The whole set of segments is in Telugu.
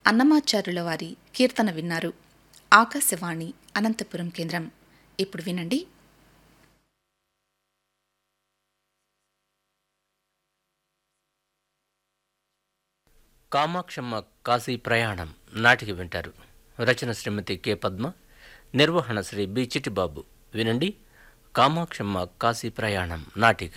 అన్నమాచార్యుల వారి కీర్తన విన్నారు ఆకాశవాణి అనంతపురం కేంద్రం ఇప్పుడు వినండి కామాక్షమ్మ కాశీ ప్రయాణం నాటికి వింటారు రచన శ్రీమతి కె పద్మ నిర్వహణ శ్రీ బి చిట్టిబాబు వినండి కామాక్షమ్మ కాశీ ప్రయాణం నాటిక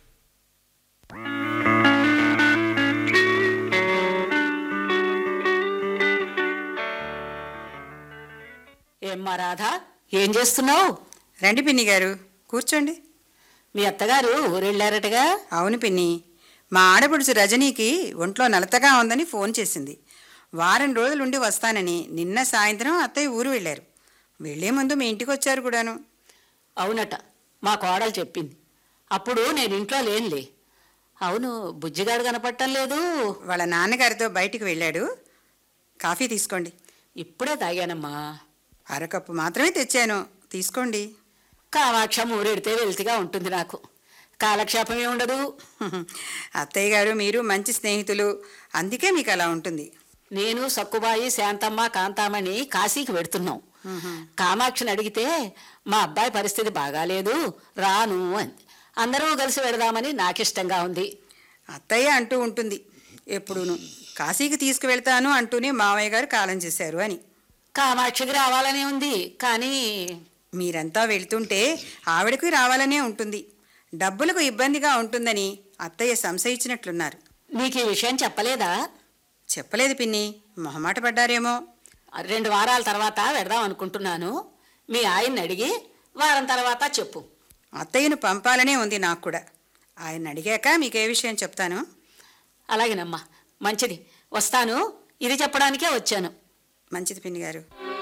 ఏమ్మా రాధా ఏం చేస్తున్నావు రండి పిన్ని గారు కూర్చోండి మీ అత్తగారు ఊరెళ్ళారటగా అవును పిన్ని మా ఆడపడుచు రజనీకి ఒంట్లో నలతగా ఉందని ఫోన్ చేసింది వారం రోజులుండి వస్తానని నిన్న సాయంత్రం అత్తయ్య ఊరు వెళ్ళారు వెళ్లే ముందు మీ ఇంటికి వచ్చారు కూడాను అవునట మా కోడలు చెప్పింది అప్పుడు నేను ఇంట్లో లేనులే అవును బుజ్జిగాడు కనపడటం లేదు వాళ్ళ నాన్నగారితో బయటికి వెళ్ళాడు కాఫీ తీసుకోండి ఇప్పుడే తాగానమ్మా అరకప్పు మాత్రమే తెచ్చాను తీసుకోండి కామాక్షం ఊరెడితే వెళ్తిగా ఉంటుంది నాకు కాలక్షేపమే ఉండదు అత్తయ్య గారు మీరు మంచి స్నేహితులు అందుకే మీకు అలా ఉంటుంది నేను సక్కుబాయి శాంతమ్మ కాంతామణి కాశీకి వెడుతున్నాం కామాక్షిని అడిగితే మా అబ్బాయి పరిస్థితి బాగాలేదు రాను అంది అందరం కలిసి వెడదామని నాకిష్టంగా ఉంది అత్తయ్య అంటూ ఉంటుంది ఎప్పుడూను కాశీకి తీసుకువెళ్తాను అంటూనే మావయ్య గారు కాలం చేశారు అని కామాక్షికి రావాలనే ఉంది కానీ మీరంతా వెళ్తుంటే ఆవిడకి రావాలనే ఉంటుంది డబ్బులకు ఇబ్బందిగా ఉంటుందని అత్తయ్య సంశయించినట్లున్నారు నీకు ఈ విషయం చెప్పలేదా చెప్పలేదు పిన్ని మొహమాట పడ్డారేమో రెండు వారాల తర్వాత వెడదాం అనుకుంటున్నాను మీ ఆయన్ని అడిగి వారం తర్వాత చెప్పు అత్తయ్యను పంపాలనే ఉంది నాకు కూడా ఆయన అడిగాక మీకే విషయం చెప్తాను అలాగేనమ్మా మంచిది వస్తాను ఇది చెప్పడానికే వచ్చాను మంచిది పిన్ని గారు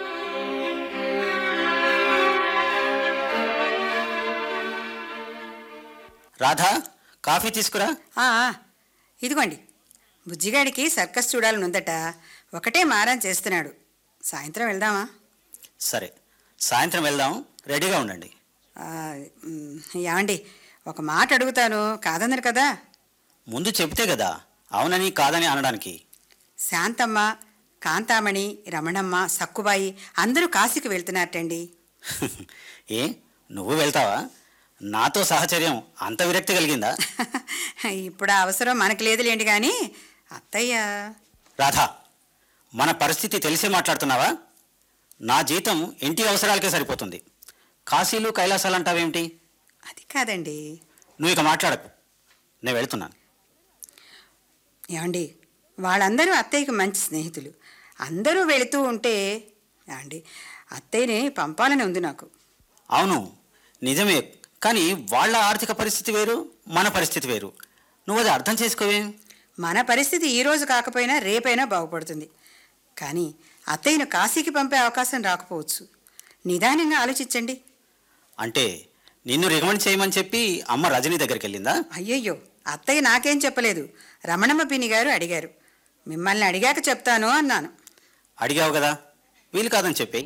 రాధా కాఫీ తీసుకురా ఆ, ఆ, ఇదిగోండి బుజ్జిగాడికి సర్కస్ చూడాలనుందట ఒకటే మారం చేస్తున్నాడు సాయంత్రం వెళ్దామా సరే సాయంత్రం వెళ్దాం రెడీగా ఉండండి ఆ, మ్, ఏమండి ఒక మాట అడుగుతాను కాదన్నారు కదా ముందు చెబితే కదా అవునని కాదని అనడానికి శాంతమ్మ కాంతామణి రమణమ్మ సక్కుబాయి అందరూ కాశీకి వెళ్తున్నారటండి ఏ నువ్వు వెళ్తావా నాతో సహచర్యం అంత విరక్తి కలిగిందా ఇప్పుడు ఆ అవసరం మనకు లేదులేండి కానీ అత్తయ్య రాధా మన పరిస్థితి తెలిసే మాట్లాడుతున్నావా నా జీతం ఇంటి అవసరాలకే సరిపోతుంది కాశీలు కైలాసాలు అంటావేమిటి అది కాదండి నువ్వు ఇక మాట్లాడకు నేను వెళ్తున్నాను ఏమండి వాళ్ళందరూ అత్తయ్యకి మంచి స్నేహితులు అందరూ వెళుతూ ఉంటే ఏమండి అత్తయ్యని పంపాలని ఉంది నాకు అవును నిజమే కానీ వాళ్ళ ఆర్థిక పరిస్థితి వేరు మన పరిస్థితి వేరు నువ్వు అది అర్థం చేసుకోవేం మన పరిస్థితి ఈ రోజు కాకపోయినా రేపైనా బాగుపడుతుంది కానీ అత్తయ్యను కాశీకి పంపే అవకాశం రాకపోవచ్చు నిదానంగా ఆలోచించండి అంటే నిన్ను రికమెండ్ చేయమని చెప్పి అమ్మ రజనీ దగ్గరికి వెళ్ళిందా అయ్యయ్యో అత్తయ్య నాకేం చెప్పలేదు రమణమ్మ పిన్ని గారు అడిగారు మిమ్మల్ని అడిగాక చెప్తాను అన్నాను అడిగావు కదా వీలు కాదని చెప్పి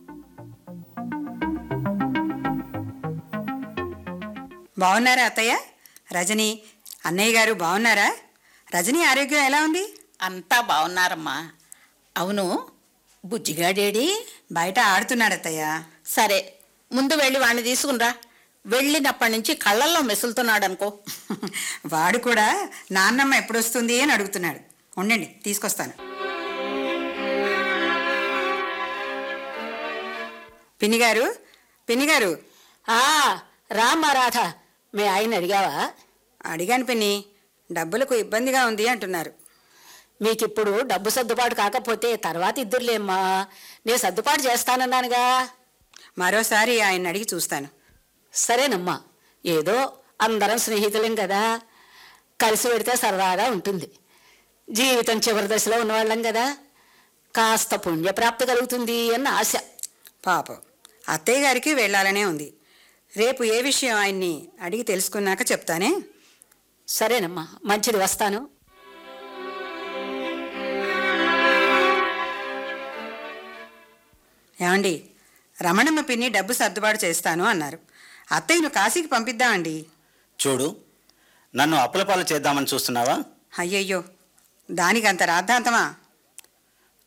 బాగున్నారా అత్తయ్య రజని అన్నయ్య గారు బాగున్నారా రజని ఆరోగ్యం ఎలా ఉంది అంతా బాగున్నారమ్మా అవును బుజ్జిగాడేడి బయట ఆడుతున్నాడు అత్తయ్య సరే ముందు వెళ్ళి వాడిని తీసుకునిరా వెళ్ళినప్పటి నుంచి కళ్ళల్లో మెసులుతున్నాడు అనుకో వాడు కూడా నాన్నమ్మ ఎప్పుడు వస్తుంది అని అడుగుతున్నాడు ఉండండి తీసుకొస్తాను పిన్ని గారు పిన్ని గారు ఆ రామ్మా రాధ మీ ఆయన్ని అడిగావా అడిగాను పిన్ని డబ్బులకు ఇబ్బందిగా ఉంది అంటున్నారు మీకిప్పుడు డబ్బు సర్దుబాటు కాకపోతే తర్వాత ఇద్దరులేమ్మా నేను సర్దుబాటు చేస్తానన్నానుగా మరోసారి ఆయన అడిగి చూస్తాను సరేనమ్మా ఏదో అందరం స్నేహితులం కదా కలిసి పెడితే సరదాగా ఉంటుంది జీవితం చివరి దశలో ఉన్నవాళ్ళం కదా కాస్త పుణ్యప్రాప్తి కలుగుతుంది అన్న ఆశ పాపం అత్తయ్య గారికి వెళ్ళాలనే ఉంది రేపు ఏ విషయం ఆయన్ని అడిగి తెలుసుకున్నాక చెప్తానే సరేనమ్మా మంచిది వస్తాను ఏమండి రమణమ్మ పిన్ని డబ్బు సర్దుబాటు చేస్తాను అన్నారు అత్తయ్యను కాశీకి పంపిద్దామండి చూడు నన్ను అప్పులపాలు చేద్దామని చూస్తున్నావా అయ్యయ్యో దానికి అంత రాద్ధాంతమా